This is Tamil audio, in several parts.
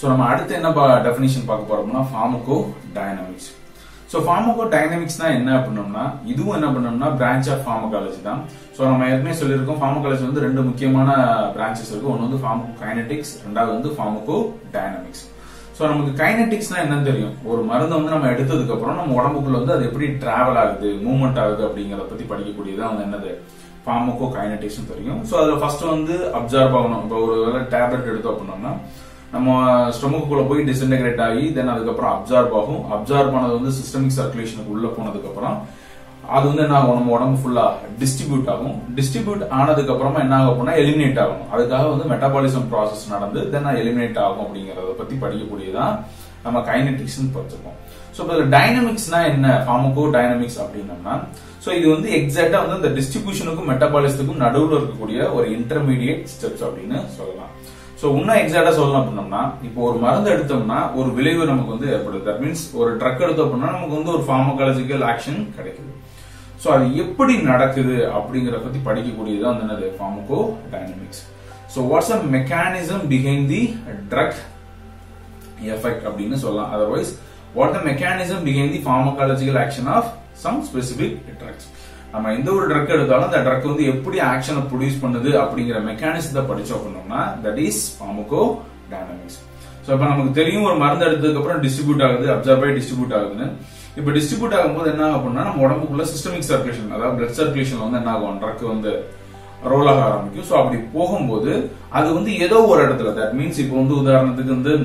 ஸோ நம்ம அடுத்து என்ன டெஃபினிஷன் பார்க்க போறோம்னா ஃபார்மகோ டைனமிக்ஸ் ஸோ ஃபார்மகோ டைனமிக்ஸ்னா என்ன பண்ணோம்னா இதுவும் என்ன பண்ணோம்னா பிரான்ச் ஆஃப் ஃபார்மகாலஜி தான் ஸோ நம்ம ஏற்கனவே சொல்லியிருக்கோம் ஃபார்மகாலஜி வந்து ரெண்டு முக்கியமான பிரான்ச்சஸ் இருக்கு ஒன்று வந்து ஃபார்மகோ கைனடிக்ஸ் ரெண்டாவது வந்து ஃபார்மகோ டைனமிக்ஸ் ஸோ நமக்கு கைனடிக்ஸ்னா என்னன்னு தெரியும் ஒரு மருந்து வந்து நம்ம எடுத்ததுக்கு அப்புறம் நம்ம உடம்புக்குள்ள வந்து அது எப்படி டிராவல் ஆகுது மூவ்மெண்ட் ஆகுது அப்படிங்கறத பத்தி படிக்கக்கூடியதான் வந்து என்னது ஃபார்மகோ கைனடிக்ஸ் தெரியும் ஸோ அதுல ஃபர்ஸ்ட் வந்து அப்சர்வ் ஆகணும் இப்போ ஒரு வேளை டேப்லெட் எடுத்தோம் அப்படின்னோம்னா நம்ம ஸ்டொமக்குள்ள போய் டிஸ்இன்டகிரேட் ஆகி தென் அதுக்கப்புறம் அப்சார்ப் ஆகும் அப்சார்ப் பண்ணது வந்து சிஸ்டமிக் சர்க்குலேஷனுக்கு உள்ள போனதுக்கு அப்புறம் அது வந்து என்ன ஆகும் நம்ம உடம்பு ஃபுல்லா டிஸ்ட்ரிபியூட் ஆகும் டிஸ்ட்ரிபியூட் ஆனதுக்கு அப்புறமா என்ன ஆகும் அப்படின்னா எலிமினேட் ஆகும் அதுக்காக வந்து மெட்டபாலிசம் ப்ராசஸ் நடந்து தென் எலிமினேட் ஆகும் அப்படிங்கறத பத்தி படிக்கக்கூடியதான் நம்ம கைனடிக்ஸ் படிச்சிருக்கோம் ஸோ இப்போ டைனமிக்ஸ்னா என்ன ஃபார்மகோ டைனமிக்ஸ் அப்படின்னம்னா ஸோ இது வந்து எக்ஸாக்டா வந்து இந்த டிஸ்ட்ரிபியூஷனுக்கும் மெட்டபாலிசத்துக்கும் நடுவில் இருக்கக்கூடிய ஒரு இன்டர்மீடியட் ஸ்டெப்ஸ் அப்படின்னு சொல்லலாம் ஸோ இன்னும் எக்ஸாக்டா சொல்லணும் அப்படின்னம்னா இப்போ ஒரு மருந்து எடுத்தோம்னா ஒரு விளைவு நமக்கு வந்து ஏற்படுது தட் மீன்ஸ் ஒரு ட்ரக் எடுத்தோம் அப்படின்னா நமக்கு வந்து ஒரு ஃபார்மகாலஜிக்கல் ஆக்ஷன் கிடைக்குது ஸோ அது எப்படி நடக்குது அப்படிங்கிற பத்தி படிக்கக்கூடியது வந்து என்னது pharmacodynamics so what's uh mechanism behind the drug effect அப்படின்னு சொல்லலாம் otherwise what the mechanism behind the pharmacological action of some specific drugs நம்ம எந்த ஒரு ட்ரக் எடுத்தாலும் அந்த ட்ரக் வந்து எப்படி ஆக்ஷனை ப்ரொடியூஸ் பண்ணுது அப்படிங்கிற மெக்கானிசத்தை படிச்சோம் அப்படின்னோம்னா that is pharmacodynamics so இப்போ நமக்கு தெரியும் ஒரு மருந்து எடுத்ததுக்கு அப்புறம் டிஸ்ட்ரிபியூட் ஆகுது அப்சர்வ் ஆகி டிஸ்ட்ரிபியூட் ஆகுதுன்னு இப்போ டிஸ்ட்ரிபியூட் ஆகும்போது என்ன ஆகும் அப்படின்னா நம்ம உடம்புக்குள்ள சிஸ்டமிக் சர்க்குலேஷன் அதாவது பிளட் சர்க்குலேஷன் வந்து என்ன ஆகும் ட்ரக் வந்து ரோல் ஆக ஆரம்பிக்கும் ஸோ அப்படி போகும்போது அது வந்து ஏதோ ஒரு இடத்துல தட் மீன்ஸ் இப்போ வந்து உதாரணத்துக்கு வந்து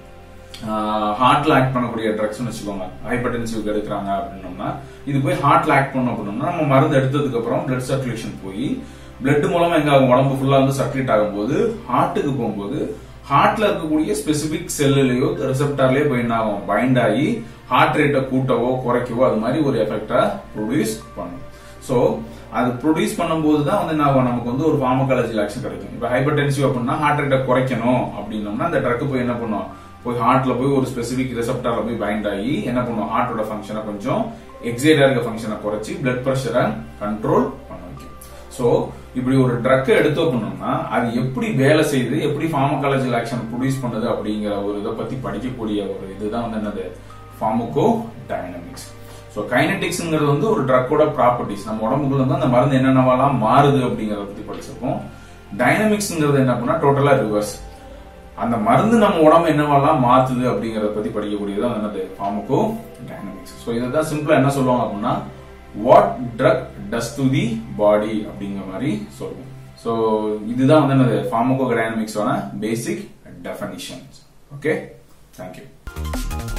ஹார்ட்ல ஆக்ட் பண்ணக்கூடிய ட்ரக்ஸ் வச்சுக்கோங்க ஹைப்பர்டென்சிவ் எடுக்கிறாங்க அப்படின்னோம்னா இது போய் ஹார்ட்ல ஆக்ட் பண்ணோம் அப்படின்னோம்னா நம்ம மருந்து எடுத்ததுக்கு அப்புறம் பிளட் சர்க்குலேஷன் போய் பிளட் மூலமா எங்க ஆகும் உடம்பு ஃபுல்லா வந்து சர்க்குலேட் ஆகும்போது ஹார்ட்டுக்கு போகும்போது ஹார்ட்ல இருக்கக்கூடிய ஸ்பெசிபிக் செல்லுலயோ ரிசப்டார்லயோ போய் என்ன ஆகும் பைண்ட் ஆகி ஹார்ட் ரேட்டை கூட்டவோ குறைக்கவோ அது மாதிரி ஒரு எஃபெக்டா ப்ரொடியூஸ் பண்ணும் ஸோ அது ப்ரொடியூஸ் பண்ணும்போது தான் வந்து என்ன ஆகும் நமக்கு வந்து ஒரு ஃபார்மகாலஜி ஆக்ஷன் கிடைக்கும் இப்போ ஹைப்பர் டென்சிவ் அப்படின்னா ஹார்ட் ரேட்டை குறைக்கணும் அப்படின்னோம்னா அந்த ட்ரக் போய் என்ன பண்ணும் போய் ஹார்ட்ல போய் ஒரு ஸ்பெசிபிக் ரிசப்டார்ல போய் பைண்ட் ஆகி என்ன பண்ணும் ஹார்ட்டோட ஃபங்க்ஷனை கொஞ்சம் எக்ஸைடா இருக்க ஃபங்க்ஷனை குறைச்சி பிளட் ப்ரெஷரை கண்ட்ரோல் பண்ண வைக்கும் ஸோ இப்படி ஒரு ட்ரக் எடுத்தோம் பண்ணோம்னா அது எப்படி வேலை செய்யுது எப்படி ஃபார்மகாலஜிக்கல் ஆக்ஷன் ப்ரொடியூஸ் பண்ணுது அப்படிங்கிற ஒரு இதை பத்தி படிக்கக்கூடிய ஒரு இதுதான் வந்து என்னது ஃபார்மகோ டைனமிக்ஸ் ஸோ கைனடிக்ஸ்ங்கிறது வந்து ஒரு ட்ரக்கோட ப்ராப்பர்ட்டிஸ் நம்ம உடம்புக்குள்ள வந்து அந்த மருந்து என்னென்னவெல்லாம் மாறுது அப்படிங்கறத பத்தி படிச்சிருக்கோம் டைனமிக்ஸ்ங்கிறது என்ன பண்ணா டோட்டலா ரிவர்ஸ் அந்த மருந்து நம்ம உடம்பு என்னவெல்லாம் மாத்துது அப்படிங்கறத பத்தி படிக்கக்கூடியது என்னது ஃபார்மகோ டைனமிக்ஸ் ஸோ இதை தான் சிம்பிளா என்ன சொல்லுவாங்க அப்படின்னா what drug does to the body அப்படிங்கிற மாதிரி சொல்லுவோம் ஸோ இதுதான் வந்து என்னது ஃபார்மகோ டைனமிக்ஸோட பேசிக் டெஃபனிஷன்ஸ் ஓகே தேங்க்யூ